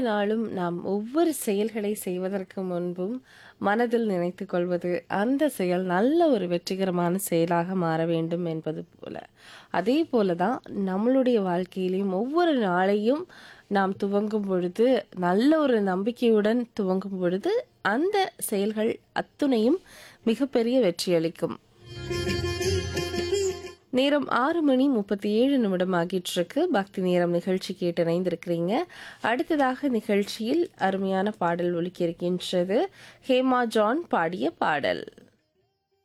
நாளும் நாம் ஒவ்வொரு செயல்களை செய்வதற்கு முன்பும் மனதில் நினைத்துக் கொள்வது அந்த செயல் நல்ல ஒரு வெற்றிகரமான செயலாக மாற வேண்டும் என்பது போல அதே போல தான் நம்மளுடைய வாழ்க்கையிலையும் ஒவ்வொரு நாளையும் நாம் துவங்கும் பொழுது நல்ல ஒரு நம்பிக்கையுடன் துவங்கும் பொழுது அந்த செயல்கள் அத்துணையும் மிகப்பெரிய வெற்றியளிக்கும் நேரம் ஆறு மணி முப்பத்தி ஏழு நிமிடம் ஆகிட்டு இருக்கு பக்தி நேரம் நிகழ்ச்சி கேட்டு இணைந்திருக்கிறீங்க அடுத்ததாக நிகழ்ச்சியில் அருமையான பாடல் ஒலிக்க இருக்கின்றது ஹேமா ஜான் பாடிய பாடல்